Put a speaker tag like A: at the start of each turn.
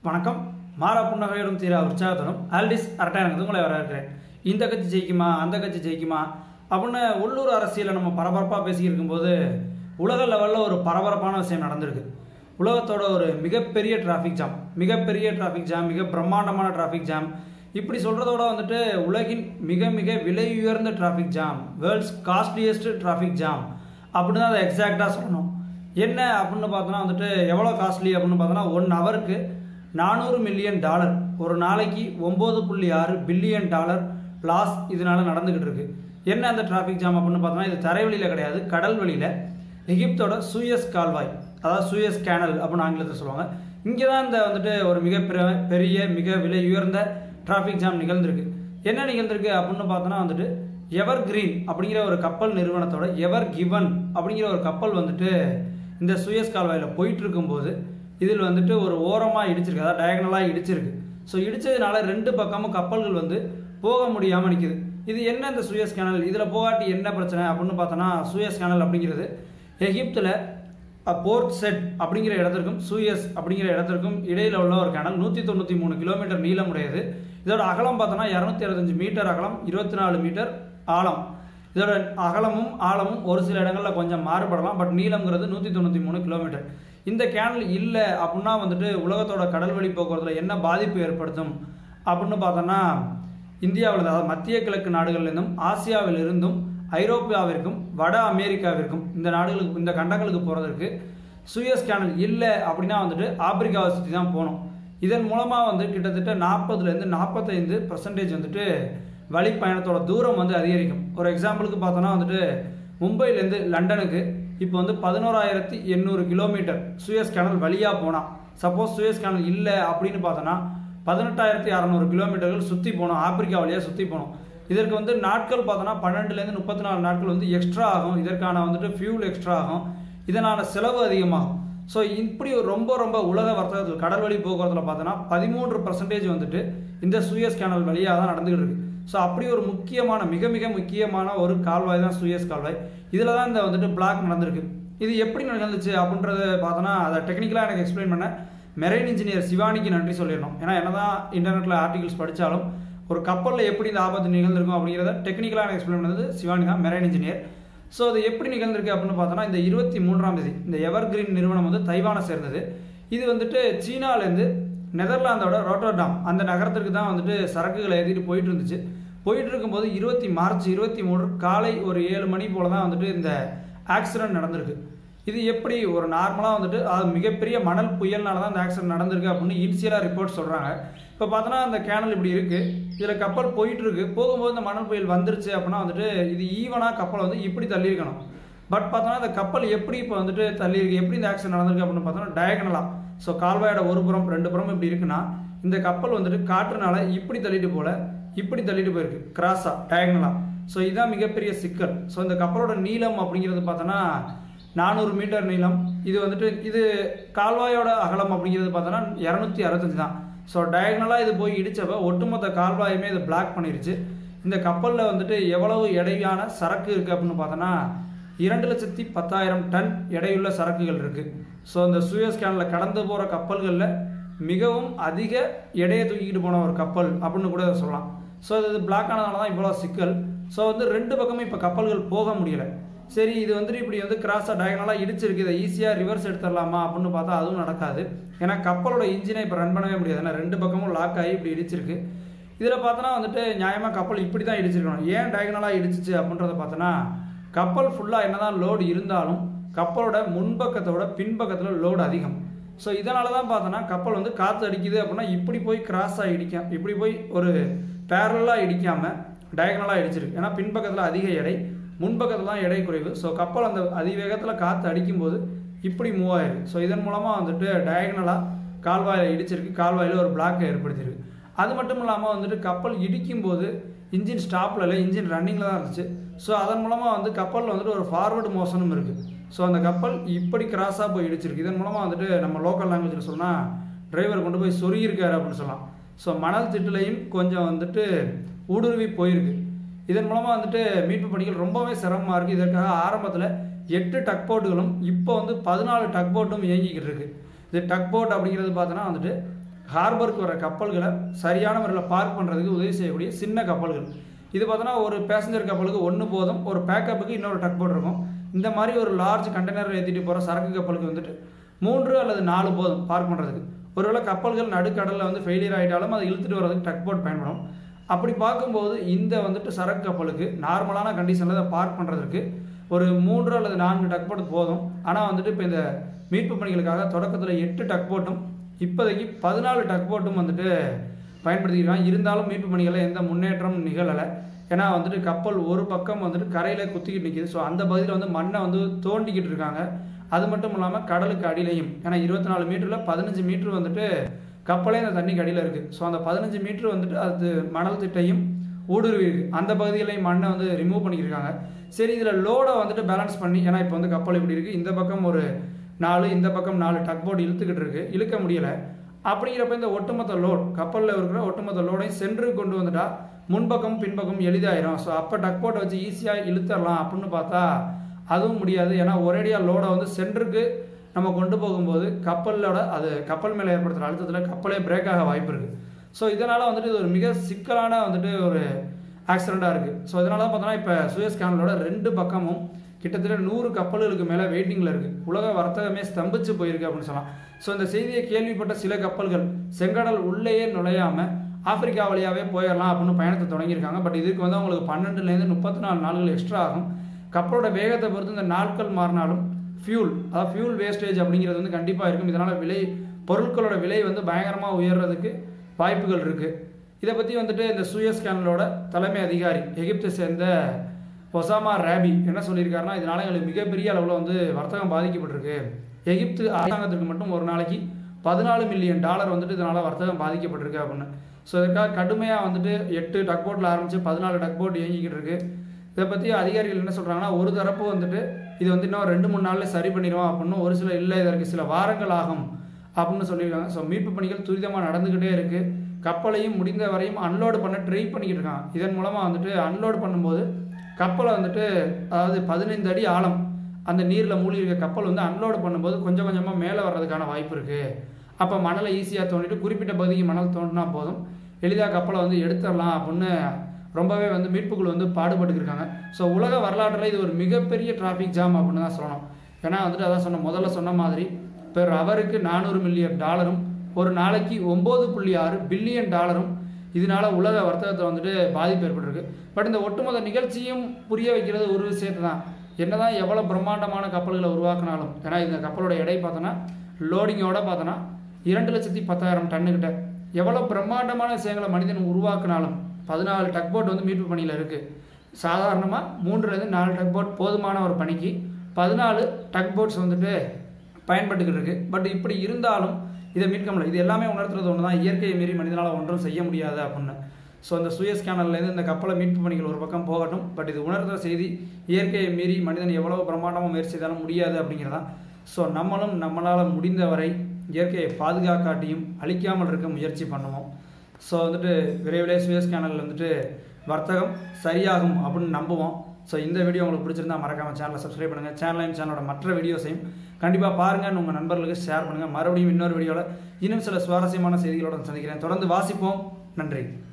A: வணக்கம் மாறா புன்னகையோடும் தீரா உற்சாகத்தோடும் ஆல்டிஸ் அரட்டானது உங்களை வரவேற்கிறேன் இந்த கட்சி ஜெயிக்குமா அந்த கட்சி ஜெயிக்குமா அப்படின்னு உள்ளூர் அரசியலை நம்ம பரபரப்பாக பேசிக்கிட்டு இருக்கும்போது உலக லெவலில் ஒரு பரபரப்பான விஷயம் நடந்திருக்கு உலகத்தோட ஒரு மிகப்பெரிய டிராஃபிக் ஜாம் மிகப்பெரிய டிராஃபிக் ஜாம் மிக பிரம்மாண்டமான டிராஃபிக் ஜாம் இப்படி சொல்கிறதோட வந்துட்டு உலகின் மிக மிக விலை உயர்ந்த traffic jam world's costliest traffic jam அப்படின்னு தான் அதை எக்ஸாக்டாக சொல்லணும் என்ன அப்படின்னு பார்த்தோன்னா வந்துட்டு எவ்வளோ காஸ்ட்லி அப்படின்னு பார்த்தோன்னா ஒன் ஹவருக்கு நானூறு மில்லியன் டாலர் ஒரு நாளைக்கு ஒம்பது புள்ளி ஆறு பில்லியன் டாலர் லாஸ் இதனால நடந்துக்கிட்டு இருக்கு என்ன அந்த டிராஃபிக் ஜாம் அப்படின்னு பார்த்தோன்னா இது தரைவழியில் கிடையாது கடல் வழியில் எகிப்தோட சூயஸ் கால்வாய் அதாவது சூயஸ் கேனல் அப்படின்னு ஆங்கிலத்தில் சொல்லுவாங்க இங்கே தான் இந்த வந்துட்டு ஒரு மிக பெரிய பெரிய மிக விலை உயர்ந்த டிராஃபிக் ஜாம் நிகழ்ந்திருக்கு என்ன நிகழ்ந்திருக்கு அப்படின்னு பார்த்தோன்னா வந்துட்டு எவர் கிரீன் அப்படிங்கிற ஒரு கப்பல் நிறுவனத்தோட எவர் கிவன் அப்படிங்கிற ஒரு கப்பல் வந்துட்டு இந்த சுயஸ் கால்வாயில் போயிட்டு இருக்கும்போது இதில் வந்துட்டு ஒரு ஓரமாக இடிச்சிருக்கு அதாவது டயகனலாக இடிச்சிருக்கு ஸோ இடிச்சதுனால ரெண்டு பக்கமும் கப்பல்கள் வந்து போக முடியாமல் நிற்குது இது என்ன இந்த சுயஸ் கேனல் இதில் போகாட்டி என்ன பிரச்சனை அப்படின்னு பார்த்தோன்னா சுயஸ் கேனல் அப்படிங்கிறது எகிப்தில் போர்ட் செட் அப்படிங்கிற இடத்திற்கும் சூயஸ் அப்படிங்கிற இடத்திற்கும் இடையில உள்ள ஒரு கேனல் நூற்றி தொண்ணூற்றி மூணு கிலோமீட்டர் நீளம் உடையது இதோட அகலம் பார்த்தோன்னா இரநூத்தி அறுபத்தஞ்சு மீட்டர் அகலம் இருபத்தி நாலு மீட்டர் ஆழம் இதோட அகலமும் ஆழமும் ஒரு சில இடங்களில் கொஞ்சம் மாறுபடலாம் பட் நீளம்ங்கிறது நூற்றி தொண்ணூற்றி மூணு கிலோமீட்டர் இந்த கேனல் இல்லை அப்படின்னா வந்துட்டு உலகத்தோட கடல் வழி போக்குவரத்தில் என்ன பாதிப்பு ஏற்படுத்தும் அப்படின்னு பார்த்தோன்னா இந்தியாவில் அதாவது மத்திய கிழக்கு நாடுகளிலிருந்தும் ஆசியாவிலிருந்தும் ஐரோப்பியாவிற்கும் வட அமெரிக்காவிற்கும் இந்த நாடுகளுக்கு இந்த கண்டங்களுக்கு போகிறதுக்கு சுயஸ் கேனல் இல்லை அப்படின்னா வந்துட்டு ஆப்பிரிக்காவை சுற்றி தான் போகணும் இதன் மூலமாக வந்து கிட்டத்தட்ட நாற்பதுலேருந்து நாற்பத்தைந்து பர்சன்டேஜ் வந்துட்டு வழி பயணத்தோட தூரம் வந்து அதிகரிக்கும் ஒரு எக்ஸாம்பிளுக்கு பார்த்தோன்னா வந்துட்டு மும்பைலேருந்து லண்டனுக்கு இப்போ வந்து பதினோராயிரத்தி எண்ணூறு கிலோமீட்டர் சுயஸ் கேனல் வழியாக போனால் சப்போஸ் சுயஸ் கேனல் இல்லை அப்படின்னு பார்த்தோன்னா பதினெட்டாயிரத்தி அறநூறு கிலோமீட்டர்கள் சுற்றி போகணும் ஆப்பிரிக்கா வழியாக சுற்றி போகணும் இதற்கு வந்து நாட்கள் பார்த்தோன்னா பன்னெண்டுலேருந்து முப்பத்தி நாலு நாட்கள் வந்து எக்ஸ்ட்ரா ஆகும் இதற்கான வந்துட்டு ஃபியூல் எக்ஸ்ட்ரா ஆகும் இதனால செலவு அதிகமாகும் ஸோ இப்படி ஒரு ரொம்ப ரொம்ப உலக வர்த்தகத்தில் கடல் வழி போக்குவரத்தில் பார்த்தோன்னா பதிமூன்று பர்சன்டேஜ் வந்துட்டு இந்த சுயஸ் கேனல் வழியாக தான் நடந்துகிட்டு இருக்கு ஸோ அப்படி ஒரு முக்கியமான மிக மிக முக்கியமான ஒரு கால்வாய் தான் சுயஸ் கால்வாய் இதில் தான் இந்த வந்துட்டு பிளாக் நடந்திருக்கு இது எப்படி நடந்துச்சு அப்படின்றத பார்த்தோன்னா அதை டெக்னிக்கலாக எனக்கு எக்ஸ்பிளைன் பண்ண மெரைன் இன்ஜினியர் சிவானிக்கு நன்றி சொல்லிடணும் ஏன்னா என்னதான் இன்டர்நெட்டில் ஆர்டிகல்ஸ் படித்தாலும் ஒரு கப்பலில் எப்படி இந்த ஆபத்து நிகழ்ந்திருக்கும் அப்படிங்கிறத டெக்னிக்கலாக எனக்கு எக்ஸ்பிளைன் பண்ணது சிவானி தான் மெரைன் இன்ஜினியர் ஸோ அது எப்படி நிகழ்ந்திருக்கு அப்படின்னு பார்த்தோன்னா இந்த இருபத்தி மூன்றாம் தேதி இந்த எவர் கிரீன் நிறுவனம் வந்து தைவானை சேர்ந்தது இது வந்துட்டு சீனாலேருந்து நெதர்லாந்தோட ரோட்டர்டாம் அந்த நகரத்திற்கு தான் வந்துட்டு சரக்குகளை ஏற்றிட்டு போயிட்டு இருந்துச்சு போயிட்டு இருக்கும்போது இருபத்தி மார்ச் இருபத்தி மூணு காலை ஒரு ஏழு மணி போல தான் வந்துட்டு இந்த ஆக்சிடென்ட் நடந்திருக்கு இது எப்படி ஒரு நார்மலாக வந்துட்டு அது மிகப்பெரிய மணல் புயல்னால தான் இந்த ஆக்சிடென்ட் நடந்திருக்கு அப்படின்னு இனிஷியலாக ரிப்போர்ட் சொல்கிறாங்க இப்போ பார்த்தோன்னா அந்த கேனல் இப்படி இருக்குது இதில் கப்பல் போயிட்டு இருக்கு போகும்போது இந்த மணல் புயல் வந்துருச்சு அப்படின்னா வந்துட்டு இது ஈவனாக கப்பலை வந்து இப்படி தள்ளியிருக்கணும் பட் பார்த்தோன்னா இந்த கப்பல் எப்படி இப்போ வந்துட்டு தள்ளியிருக்கு எப்படி இந்த ஆக்சிடென்ட் நடந்திருக்கு அப்படின்னு பார்த்தோன்னா டயகனலாக ஸோ கால்வாயோட ஒரு புறம் ரெண்டு புறம் இப்படி இருக்குன்னா இந்த கப்பல் வந்துட்டு காற்றுனால இப்படி தள்ளிட்டு போல இப்படி தள்ளிட்டு போயிருக்கு கிராஸாக டயகனலாக ஸோ இதுதான் மிகப்பெரிய சிக்கல் ஸோ இந்த கப்பலோட நீளம் அப்படிங்கிறது பார்த்தோன்னா நானூறு மீட்டர் நீளம் இது வந்துட்டு இது கால்வாயோட அகலம் அப்படிங்கிறது பார்த்தோன்னா இரநூத்தி அறுபத்தஞ்சு தான் ஸோ டயகனலாக இது போய் இடித்தப்ப ஒட்டுமொத்த கால்வாயுமே இது பிளாக் பண்ணிருச்சு இந்த கப்பலில் வந்துட்டு எவ்வளவு எடையான சரக்கு இருக்குது அப்படின்னு பார்த்தோன்னா இரண்டு லட்சத்தி பத்தாயிரம் டன் எடையுள்ள சரக்குகள் இருக்குது ஸோ இந்த சூயஸ் கேனில் கடந்து போகிற கப்பல்களில் மிகவும் அதிக எடையை தூக்கிட்டு போன ஒரு கப்பல் அப்படின்னு கூட சொல்லலாம் ஸோ இது பிளாக் ஆனதுனால தான் இவ்வளோ சிக்கல் ஸோ வந்து ரெண்டு பக்கமும் இப்போ கப்பல்கள் போக முடியலை சரி இது வந்துட்டு இப்படி வந்து கிராஸாக டயகனலாக இடிச்சிருக்கு இதை ஈஸியாக ரிவர்ஸ் எடுத்துடலாமா அப்படின்னு பார்த்தா அதுவும் நடக்காது ஏன்னா கப்பலோட இன்ஜினை இப்போ ரன் பண்ணவே முடியாது ஏன்னா ரெண்டு பக்கமும் லாக் ஆகி இப்படி இடிச்சிருக்கு இதில் பார்த்தோன்னா வந்துட்டு நியாயமாக கப்பல் இப்படி தான் இடிச்சிருக்கணும் ஏன் டயகனலாக இடிச்சிச்சு அப்படின்றத பார்த்தோன்னா கப்பல் ஃபுல்லாக என்னதான் லோடு இருந்தாலும் கப்பலோட முன்பக்கத்தோட பின்பக்கத்தில் லோடு அதிகம் ஸோ இதனால தான் பார்த்தோன்னா கப்பல் வந்து காற்று அடிக்குது அப்படின்னா இப்படி போய் கிராஸாக இடிக்க இப்படி போய் ஒரு பேரலாக இடிக்காமல் டயகனலாக இடிச்சிருக்கு ஏன்னா பின்பக்கத்தில் அதிக எடை முன்பக்கத்தில் தான் எடை குறைவு ஸோ கப்பல் அந்த அதிவேகத்தில் காற்று அடிக்கும்போது இப்படி மூவ் ஆயிருக்கு ஸோ இதன் மூலமாக வந்துட்டு டயகனலாக கால்வாயில் இடிச்சிருக்கு கால்வாயில் ஒரு பிளாக் ஏற்படுத்தியிருக்கு அது மட்டும் இல்லாமல் வந்துட்டு கப்பல் இடிக்கும்போது இன்ஜின் ஸ்டாப்பில் இல்லை இன்ஜின் ரன்னிங்கில் தான் இருந்துச்சு ஸோ அதன் மூலமாக வந்து கப்பலில் வந்துட்டு ஒரு ஃபார்வர்டு மோஷனும் இருக்குது ஸோ அந்த கப்பல் இப்படி கிராஸாக போய் இடிச்சிருக்கு இதன் மூலமாக வந்துட்டு நம்ம லோக்கல் லாங்குவேஜில் சொன்னால் டிரைவர் கொண்டு போய் சொருகியிருக்காரு அப்படின்னு சொல்லலாம் ஸோ மணல் திட்டுலையும் கொஞ்சம் வந்துட்டு ஊடுருவி போயிருக்கு இதன் மூலமாக வந்துட்டு மீட்பு பணிகள் ரொம்பவே சிரமமாக இருக்குது இதற்காக ஆரம்பத்தில் எட்டு டக் போட்டுகளும் இப்போ வந்து பதினாலு டக் போட்டும் இயங்கிக்கிட்டு இருக்கு இது டக் போட் அப்படிங்கிறது பார்த்தோன்னா வந்துட்டு ஹார்பருக்கு வர கப்பல்களை சரியான முறையில் பார்க் பண்ணுறதுக்கு உதவி செய்யக்கூடிய சின்ன கப்பல்கள் இது பார்த்தோன்னா ஒரு பேசஞ்சர் கப்பலுக்கு ஒன்று போதும் ஒரு பேக்கப்புக்கு இன்னொரு டக் போட் இருக்கும் இந்த மாதிரி ஒரு லார்ஜ் கண்டெய்னர் ஏற்றிட்டு போகிற சரக்கு கப்பலுக்கு வந்துட்டு மூன்று அல்லது நாலு போதும் பார்க் பண்ணுறதுக்கு ஒருவேளை கப்பல்கள் நடுக்கடலில் வந்து ஃபெயிலியர் ஆகிட்டாலும் அதை இழுத்துட்டு வரதுக்கு டக் போட் பயன்படும் அப்படி பார்க்கும்போது இந்த வந்துட்டு சரக்கு கப்பலுக்கு நார்மலான கண்டிஷனில் அதை பார்க் பண்ணுறதுக்கு ஒரு மூன்று அல்லது நான்கு டக் போட் போதும் ஆனால் வந்துட்டு இப்போ இந்த மீட்பு பணிகளுக்காக தொடக்கத்தில் எட்டு டக் போட்டும் இப்போதைக்கு பதினாலு டக் போட்டும் வந்துட்டு பயன்படுத்திக்கிறாங்க இருந்தாலும் மீட்பு பணிகளில் எந்த முன்னேற்றமும் நிகழலை ஏன்னா வந்துட்டு கப்பல் ஒரு பக்கம் வந்துட்டு கரையில் குத்திக்கிட்டு நிற்கிது ஸோ அந்த பகுதியில் வந்து மண்ணை வந்து தோண்டிக்கிட்டு இருக்காங்க அது மட்டும் இல்லாமல் கடலுக்கு அடியிலையும் ஏன்னா இருபத்தி நாலு மீட்டரில் பதினஞ்சு மீட்டர் வந்துட்டு கப்பலே அந்த தண்ணிக்கு அடியில் இருக்குது ஸோ அந்த பதினஞ்சு மீட்டர் வந்துட்டு அது மணல் திட்டையும் ஊடுருவி இருக்கு அந்த பகுதியிலையும் மண்ணை வந்து ரிமூவ் பண்ணிக்கிருக்காங்க சரி இதில் லோடை வந்துட்டு பேலன்ஸ் பண்ணி ஏன்னா இப்போ வந்து கப்பல் இப்படி இருக்குது இந்த பக்கம் ஒரு நாலு இந்த பக்கம் நாலு டக் போர்டு இழுத்துக்கிட்டு இருக்கு இழுக்க முடியலை அப்படிங்கிறப்ப இந்த ஒட்டுமொத்த லோட் கப்பலில் இருக்கிற ஒட்டுமொத்த லோடையும் சென்று கொண்டு வந்துட்டா முன்பக்கம் பின்பக்கம் எளிதாயிரும் ஸோ அப்போ டக் போர்ட்டை வச்சு ஈஸியாக இழுத்தரலாம் அப்படின்னு பார்த்தா அதுவும் முடியாது ஏன்னா ஒரேடியாக லோடை வந்து சென்டருக்கு நம்ம கொண்டு போகும்போது கப்பலோட அது கப்பல் மேலே ஏற்படுத்துகிற அழுத்தத்தில் கப்பலே பிரேக் ஆக வாய்ப்பு இருக்குது ஸோ இதனால் வந்துட்டு இது ஒரு மிக சிக்கலான வந்துட்டு ஒரு ஆக்சிடெண்ட்டாக இருக்குது ஸோ இதனால தான் பார்த்தோன்னா இப்போ சுயஸ் கேனலோட ரெண்டு பக்கமும் கிட்டத்தட்ட நூறு கப்பல்களுக்கு மேலே வெயிட்டிங்கில் இருக்குது உலக வர்த்தகமே ஸ்தம்பிச்சு போயிருக்கு அப்படின்னு சொல்லலாம் ஸோ இந்த செய்தியை கேள்விப்பட்ட சில கப்பல்கள் செங்கடல் உள்ளேயே நுழையாமல் ஆப்பிரிக்கா வழியாகவே போயிடலாம் அப்படின்னு பயணத்தை தொடங்கியிருக்காங்க பட் இதுக்கு வந்து அவங்களுக்கு பன்னெண்டுலேருந்து முப்பத்தி நாலு நாள்கள் எக்ஸ்ட்ரா ஆகும் கப்பலோட வேகத்தை பொறுத்து இந்த நாட்கள் மாறினாலும் ஃபியூல் அதாவது ஃபியூல் வேஸ்டேஜ் அப்படிங்கிறது வந்து கண்டிப்பாக இருக்கும் இதனால் விலை பொருட்களோட விலை வந்து பயங்கரமாக உயர்றதுக்கு வாய்ப்புகள் இருக்குது இதை பற்றி வந்துட்டு இந்த சூயஸ் கேனலோட தலைமை அதிகாரி எகிப்தை சேர்ந்த ஒசாமா ரேபி என்ன சொல்லியிருக்காருன்னா இதனால எங்களுக்கு மிகப்பெரிய அளவில் வந்து வர்த்தகம் பாதிக்கப்பட்டிருக்கு எகிப்து அரசாங்கத்திற்கு மட்டும் ஒரு நாளைக்கு பதினாலு மில்லியன் டாலர் வந்துட்டு இதனால் வர்த்தகம் பாதிக்கப்பட்டிருக்கு அப்படின்னு ஸோ இதற்காக கடுமையாக வந்துட்டு எட்டு டக் போட்டில் ஆரம்பித்து பதினாலு டக் போட் இயங்கிக்கிட்டு இருக்கு இதை பற்றி அதிகாரிகள் என்ன சொல்கிறாங்கன்னா ஒரு தரப்பு வந்துட்டு இது வந்து இன்னும் ரெண்டு மூணு நாளில் சரி பண்ணிடுவோம் அப்படின்னு ஒரு சில இல்லை இதற்கு சில வாரங்கள் ஆகும் அப்படின்னு சொல்லியிருக்காங்க ஸோ மீட்பு பணிகள் துரிதமாக நடந்துக்கிட்டே இருக்குது கப்பலையும் முடிந்த வரையும் அன்லோடு பண்ண ட்ரை பண்ணிக்கிட்டு இருக்காங்க இதன் மூலமாக வந்துட்டு அன்லோடு பண்ணும்போது கப்பலை வந்துட்டு அதாவது பதினைந்து அடி ஆழம் அந்த நீரில் மூழ்கி இருக்க கப்பல் வந்து அன்லோடு பண்ணும்போது கொஞ்சம் கொஞ்சமாக மேலே வர்றதுக்கான வாய்ப்பு இருக்குது அப்போ மணலை ஈஸியாக தோண்டிட்டு குறிப்பிட்ட பகுதிக்கு மணல் தோண்டினா போதும் எளிதாக கப்பலை வந்து எடுத்துடலாம் அப்படின்னு ரொம்பவே வந்து மீட்புக்குழு வந்து பாடுபட்டுருக்காங்க ஸோ உலக வரலாற்றில் இது ஒரு மிகப்பெரிய டிராஃபிக் ஜாம் அப்படின்னு தான் சொல்லணும் ஏன்னா வந்துட்டு அதான் சொன்ன முதல்ல சொன்ன மாதிரி பெர் அவருக்கு நானூறு மில்லியன் டாலரும் ஒரு நாளைக்கு ஒம்பது புள்ளி ஆறு பில்லியன் டாலரும் இதனால உலக வர்த்தகத்தை வந்துட்டு பாதிப்பு ஏற்பட்டிருக்கு பட் இந்த ஒட்டுமொத்த நிகழ்ச்சியும் புரிய வைக்கிறது ஒரு விஷயத்தை தான் என்னதான் எவ்வளோ பிரம்மாண்டமான கப்பல்களை உருவாக்கினாலும் ஏன்னா இந்த கப்பலோட எடை பார்த்தோன்னா லோடிங்கோட பார்த்தோன்னா இரண்டு லட்சத்தி பத்தாயிரம் டன்னுக்கிட்ட எவ்வளோ பிரம்மாண்டமான விஷயங்களை மனிதன் உருவாக்கினாலும் பதினாலு டக் போட் வந்து மீட்பு பணியில் இருக்குது சாதாரணமாக மூன்றுலேருந்து நாலு டக் போட் போதுமான ஒரு பணிக்கு பதினாலு டக் போட்ஸ் வந்துட்டு பயன்பட்டுக்கிட்டு இருக்கு பட் இப்படி இருந்தாலும் இதை மீட்க முடியல இது எல்லாமே உணர்த்துறது ஒன்று தான் இயற்கையை மீறி மனிதனால் ஒன்றும் செய்ய முடியாது அப்படின்னு ஸோ இந்த சுயஸ் கேனல்லேருந்து இந்த கப்பலை மீட்பு பணிகள் ஒரு பக்கம் போகட்டும் பட் இது உணர்த்துற செய்தி இயற்கையை மீறி மனிதன் எவ்வளவு பிரமாண்டமாக முயற்சி செய்தாலும் முடியாது அப்படிங்கிறதான் ஸோ நம்மளும் நம்மளால் முடிந்த வரை இயற்கையை பாதுகாக்காட்டியும் அழிக்காமல் இருக்க முயற்சி பண்ணுவோம் ஸோ வந்துட்டு விரைவிலே சுயஸ் கேனலில் வந்துட்டு வர்த்தகம் சரியாகும் அப்படின்னு நம்புவோம் ஸோ இந்த வீடியோ உங்களுக்கு பிடிச்சிருந்தா மறக்காம சேனலை சப்ஸ்கிரைப் பண்ணுங்கள் சேனலையும் சேனலோட மற்ற வீடியோஸையும் கண்டிப்பாக பாருங்கள் உங்கள் நண்பர்களுக்கு ஷேர் பண்ணுங்கள் மறுபடியும் இன்னொரு வீடியோவில் இன்னும் சில சுவாரஸ்யமான செய்திகளோட சந்திக்கிறேன் தொடர்ந்து வாசிப்போம் நன்றி